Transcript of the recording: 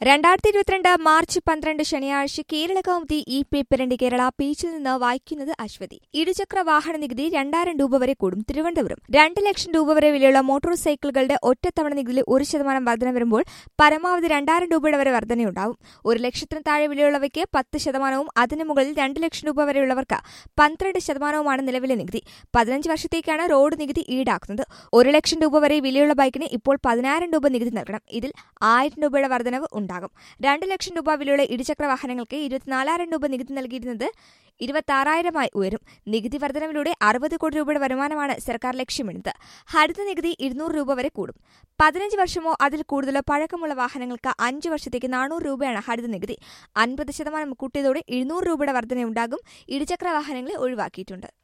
രണ്ടായിരത്തി ഇരുപത്തിരണ്ട് മാർച്ച് പന്ത്രണ്ട് ശനിയാഴ്ച കേരള കൗമുദി ഈ പേപ്പറിന്റെ കേരള പേജിൽ നിന്ന് വായിക്കുന്നത് അശ്വതി ഇരുചക്ര വാഹന നികുതി രണ്ടായിരം രൂപ വരെ കൂടും തിരുവനന്തപുരം രണ്ട് ലക്ഷം രൂപ വരെ വിലയുള്ള മോട്ടോർ സൈക്കിളുകളുടെ ഒറ്റത്തവണ നികുതിയിൽ ഒരു ശതമാനം വർധന വരുമ്പോൾ പരമാവധി രണ്ടായിരം രൂപയുടെ വരെ വർധനയുണ്ടാവും ഒരു ലക്ഷത്തിന് താഴെ വിലയുള്ളവയ്ക്ക് പത്ത് ശതമാനവും അതിന് മുകളിൽ രണ്ട് ലക്ഷം രൂപ വരെയുള്ളവർക്ക് പന്ത്രണ്ട് ശതമാനവുമാണ് നിലവിലെ നികുതി പതിനഞ്ച് വർഷത്തേക്കാണ് റോഡ് നികുതി ഈടാക്കുന്നത് ഒരു ലക്ഷം രൂപ വരെ വിലയുള്ള ബൈക്കിന് ഇപ്പോൾ പതിനായിരം രൂപ നികുതി നൽകണം ഇതിൽ ആയിരം രൂപയുടെ വർധനവ് ഉണ്ടാകും രണ്ട് ലക്ഷം രൂപ വിലയുള്ള ഇരുചക്ര വാഹനങ്ങൾക്ക് ഇരുപത്തിനാലായിരം രൂപ നികുതി നൽകിയിരുന്നത് ഇരുപത്തി ഉയരും നികുതി വർധനവിലൂടെ അറുപത് കോടി രൂപയുടെ വരുമാനമാണ് സർക്കാർ ലക്ഷ്യമിടുന്നത് ഹരിത നികുതി ഇരുന്നൂറ് രൂപ വരെ കൂടും പതിനഞ്ച് വർഷമോ അതിൽ കൂടുതലോ പഴക്കമുള്ള വാഹനങ്ങൾക്ക് അഞ്ച് വർഷത്തേക്ക് നാനൂറ് രൂപയാണ് ഹരിത നികുതി അൻപത് ശതമാനം കൂട്ടിയതോടെ എഴുന്നൂറ് രൂപയുടെ വർധനയുണ്ടാകും ഇരുചക്ര വാഹനങ്ങളെ ഒഴിവാക്കിയിട്ടുണ്ട്